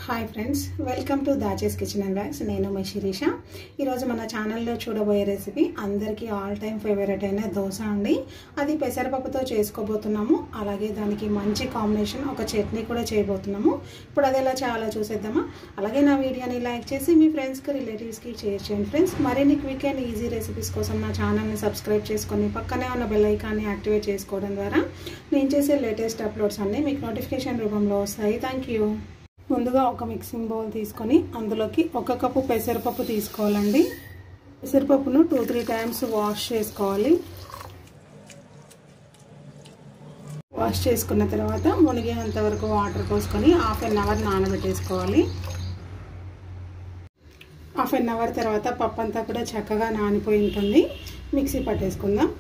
hi friends welcome to దాచేస్ kitchen and bags నేను మీ శిరీష ఈరోజు మన ఛానల్లో చూడబోయే రెసిపీ అందరికీ ఆల్ టైమ్ ఫేవరెట్ అయిన దోశ అండి అది పెసరపప్పుతో చేసుకోబోతున్నాము అలాగే దానికి మంచి కాంబినేషన్ ఒక చట్నీ కూడా చేయబోతున్నాము ఇప్పుడు అది ఎలా చేయాలో చూసేద్దామా అలాగే నా వీడియోని లైక్ చేసి మీ ఫ్రెండ్స్కి రిలేటివ్స్కి షేర్ చేయండి ఫ్రెండ్స్ మరిన్ని క్విక్ అండ్ ఈజీ రెసిపీస్ కోసం నా ఛానల్ని సబ్స్క్రైబ్ చేసుకొని పక్కనే ఉన్న బెల్ ఐకాన్ని యాక్టివేట్ చేసుకోవడం ద్వారా నేను చేసే లేటెస్ట్ అప్లోడ్స్ అన్నీ మీకు నోటిఫికేషన్ రూపంలో వస్తాయి థ్యాంక్ యూ ముందుగా ఒక మిక్సింగ్ బౌల్ తీసుకొని అందులోకి ఒక కప్పు పెసరపప్పు తీసుకోవాలండి పెసరపప్పును టూ త్రీ టైమ్స్ వాష్ చేసుకోవాలి వాష్ చేసుకున్న తర్వాత మునిగేంత వరకు వాటర్ పోసుకొని హాఫ్ అన్ అవర్ నానబెట్టేసుకోవాలి హాఫ్ అన్ అవర్ తర్వాత పప్పు అంతా కూడా చక్కగా నానిపోయి ఉంటుంది మిక్సీ పట్టేసుకుందాం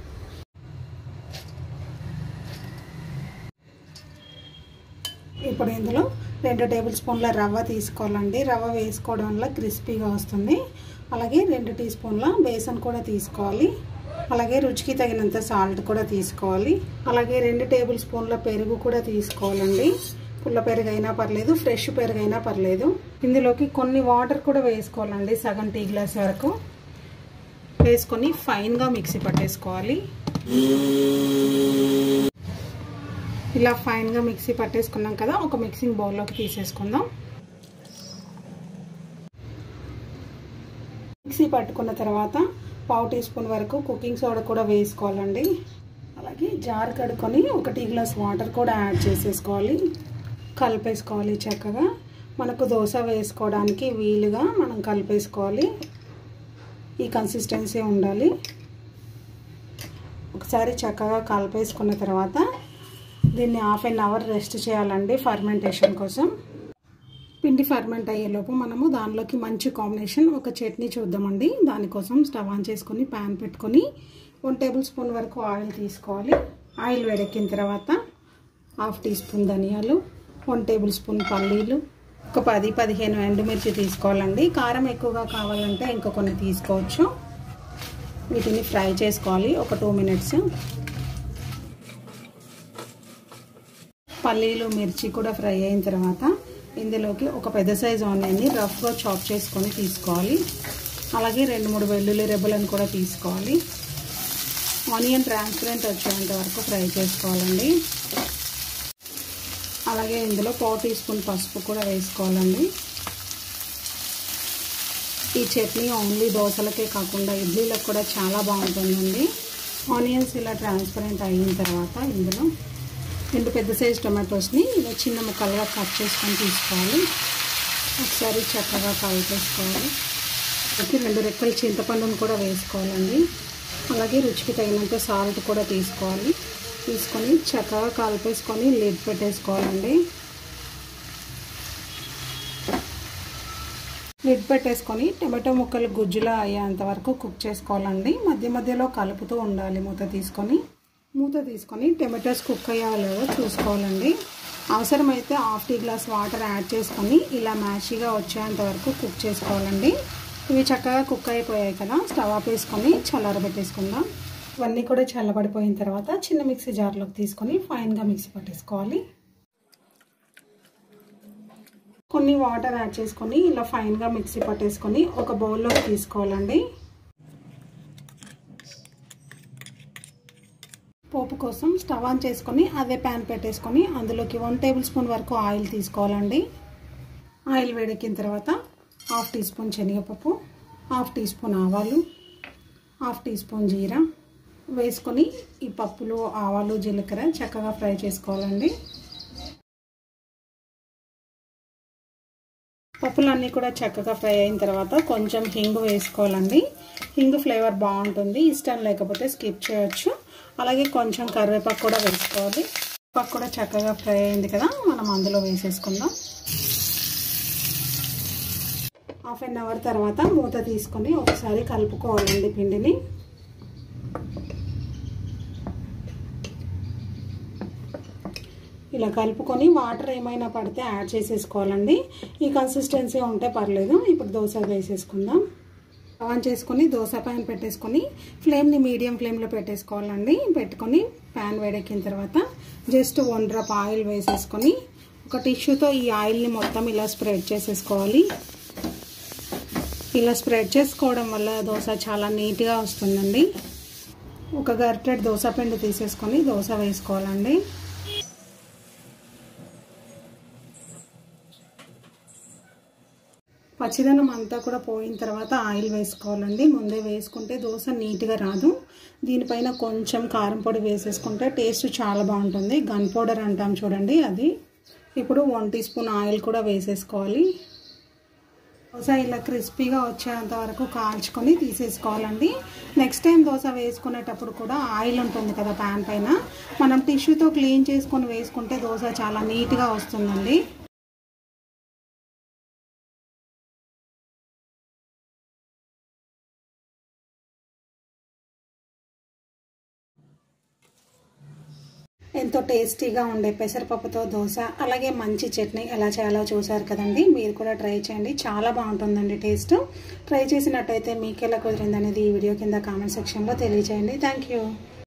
ఇప్పుడు ఇందులో రెండు టేబుల్ స్పూన్ల రవ్వ తీసుకోవాలండి రవ్వ వేసుకోవడం వల్ల క్రిస్పీగా వస్తుంది అలాగే రెండు టీ స్పూన్ల బేసన్ కూడా తీసుకోవాలి అలాగే రుచికి తగినంత సాల్ట్ కూడా తీసుకోవాలి అలాగే రెండు టేబుల్ స్పూన్ల పెరుగు కూడా తీసుకోవాలండి పుల్ల పెరుగు అయినా పర్లేదు ఫ్రెష్ పెరుగు అయినా పర్లేదు ఇందులోకి కొన్ని వాటర్ కూడా వేసుకోవాలండి సగం టీ గ్లాస్ వరకు వేసుకొని ఫైన్గా మిక్సీ పట్టేసుకోవాలి ఇలా ఫైన్గా మిక్సీ పట్టేసుకున్నాం కదా ఒక మిక్సింగ్ బౌల్లోకి తీసేసుకుందాం మిక్సీ పట్టుకున్న తర్వాత పావు టీ స్పూన్ వరకు కుకింగ్ సోడా కూడా వేసుకోవాలండి అలాగే జార్ కడుక్కొని ఒక టీ గ్లాస్ వాటర్ కూడా యాడ్ చేసేసుకోవాలి కలిపేసుకోవాలి చక్కగా మనకు దోశ వేసుకోవడానికి వీలుగా మనం కలిపేసుకోవాలి ఈ కన్సిస్టెన్సీ ఉండాలి ఒకసారి చక్కగా కలిపేసుకున్న తర్వాత దీన్ని హాఫ్ అన్ అవర్ రెస్ట్ చేయాలండి ఫర్మెంటేషన్ కోసం పిండి ఫర్మెంట్ అయ్యేలోపు మనము దానిలోకి మంచి కాంబినేషన్ ఒక చట్నీ చూద్దామండి దానికోసం స్టవ్ ఆన్ చేసుకొని ప్యాన్ పెట్టుకొని వన్ టేబుల్ స్పూన్ వరకు ఆయిల్ తీసుకోవాలి ఆయిల్ వేడెక్కిన తర్వాత హాఫ్ టీ స్పూన్ ధనియాలు వన్ టేబుల్ స్పూన్ పల్లీలు ఒక పది పదిహేను ఎండుమిర్చి తీసుకోవాలండి కారం ఎక్కువగా కావాలంటే ఇంకా కొన్ని తీసుకోవచ్చు వీటిని ఫ్రై చేసుకోవాలి ఒక టూ మినిట్స్ పల్లీలు మిర్చి కూడా ఫ్రై అయిన తర్వాత ఇందులోకి ఒక పెద్ద సైజు ఆనియన్ని రఫ్గా చాప్ చేసుకొని తీసుకోవాలి అలాగే రెండు మూడు వెల్లుల్లి రెబ్బలను కూడా తీసుకోవాలి ఆనియన్ ట్రాన్స్పరెంట్ వచ్చేంత వరకు ఫ్రై చేసుకోవాలండి అలాగే ఇందులో పావు టీ స్పూన్ పసుపు కూడా వేసుకోవాలండి ఈ చట్నీ ఓన్లీ దోశలకే కాకుండా ఇడ్లీలకు కూడా చాలా బాగుంటుందండి ఆనియన్స్ ఇలా ట్రాన్స్పరెంట్ అయిన తర్వాత ఇందులో రెండు పెద్ద సైజ్ టొమాటోస్ని ఇలా చిన్న ముక్కలుగా కట్ చేసుకొని తీసుకోవాలి ఒకసారి చక్కగా కలిపేసుకోవాలి రెండు రెక్కల చింతపండును కూడా వేసుకోవాలండి అలాగే రుచికి తగినంత సాల్ట్ కూడా తీసుకోవాలి తీసుకొని చక్కగా కలిపేసుకొని లిడ్ పెట్టేసుకోవాలండి లిడ్ పెట్టేసుకొని టమాటో ముక్కలు గుజ్జులా అయ్యేంత వరకు కుక్ చేసుకోవాలండి మధ్య మధ్యలో కలుపుతూ ఉండాలి మూత తీసుకొని మూత తీసుకొని టమాటోస్ కుక్ అయ్యావో లేదో చూసుకోవాలండి అవసరమైతే half tea glass water add చేసుకొని ఇలా మ్యాషీగా వచ్చేంత వరకు కుక్ చేసుకోవాలండి ఇవి చక్కగా కుక్ అయిపోయాయి కదా స్టవ్ ఆఫ్ వేసుకొని చల్లారబెట్టేసుకుందాం ఇవన్నీ కూడా చల్లబడిపోయిన తర్వాత చిన్న మిక్సీ జార్లోకి తీసుకొని ఫైన్గా మిక్సీ పట్టేసుకోవాలి కొన్ని వాటర్ యాడ్ చేసుకొని ఇలా ఫైన్గా మిక్సీ పట్టేసుకొని ఒక బౌల్లోకి తీసుకోవాలండి పోపు కోసం స్టవ్ ఆన్ చేసుకొని అదే ప్యాన్ పెట్టేసుకొని అందులోకి వన్ టేబుల్ స్పూన్ వరకు ఆయిల్ తీసుకోవాలండి ఆయిల్ వేడెక్కిన తర్వాత హాఫ్ టీ స్పూన్ శనగపప్పు హాఫ్ టీ స్పూన్ ఆవాలు హాఫ్ టీ స్పూన్ జీరా వేసుకొని ఈ పప్పులు ఆవాలు జీలకర్ర చక్కగా ఫ్రై చేసుకోవాలండి పప్పులన్నీ కూడా చక్కగా ఫ్రై అయిన తర్వాత కొంచెం హింగు వేసుకోవాలండి హింగు ఫ్లేవర్ బాగుంటుంది ఇష్టం లేకపోతే స్కిప్ చేయొచ్చు అలాగే కొంచెం కరివేపాకు కూడా వేసుకోవాలి పప్పు కూడా చక్కగా ఫ్రై అయింది కదా మనం అందులో వేసేసుకుందాం హాఫ్ అన్ అవర్ తర్వాత మూత తీసుకొని ఒకసారి కలుపుకోవాలండి పిండిని ఇలా కలుపుకొని వాటర్ ఏమైనా పడితే యాడ్ చేసేసుకోవాలండి ఈ కన్సిస్టెన్సీ ఉంటే పర్లేదు ఇప్పుడు దోశ వేసేసుకుందాం ఆన్ చేసుకొని దోశ ప్యాన్ పెట్టేసుకొని ఫ్లేమ్ని మీడియం ఫ్లేమ్లో పెట్టేసుకోవాలండి పెట్టుకొని ప్యాన్ వేడెక్కిన తర్వాత జస్ట్ వన్ డ్రాప్ ఆయిల్ వేసేసుకొని ఒక టిష్యూతో ఈ ఆయిల్ని మొత్తం ఇలా స్ప్రెడ్ చేసేసుకోవాలి ఇలా స్ప్రెడ్ చేసుకోవడం వల్ల దోశ చాలా నీట్గా వస్తుందండి ఒక గరిటెడ్ దోశ పిండి తీసేసుకొని దోశ వేసుకోవాలండి పచ్చిదనం అంతా కూడా పోయిన తర్వాత ఆయిల్ వేసుకోవాలండి ముందే వేసుకుంటే దోశ నీట్గా రాదు దీనిపైన కొంచెం కారం పొడి వేసేసుకుంటే టేస్ట్ చాలా బాగుంటుంది గన్ పౌడర్ అంటాం చూడండి అది ఇప్పుడు వన్ టీ స్పూన్ ఆయిల్ కూడా వేసేసుకోవాలి దోశ ఇలా క్రిస్పీగా వచ్చేంత వరకు కాల్చుకొని తీసేసుకోవాలండి నెక్స్ట్ టైం దోశ వేసుకునేటప్పుడు కూడా ఆయిల్ ఉంటుంది కదా ప్యాన్ పైన మనం టిష్యూతో క్లీన్ చేసుకొని వేసుకుంటే దోశ చాలా నీట్గా వస్తుందండి ఎంతో టేస్టీగా ఉండే పెసరపప్పుతో దోశ అలాగే మంచి చట్నీ ఎలా చేయాలో చూసారు కదండి మీరు కూడా ట్రై చేయండి చాలా బాగుంటుందండి టేస్ట్ ట్రై చేసినట్టయితే మీకు ఎలా కుదిరింది అనేది ఈ వీడియో కింద కామెంట్ సెక్షన్లో తెలియజేయండి థ్యాంక్ యూ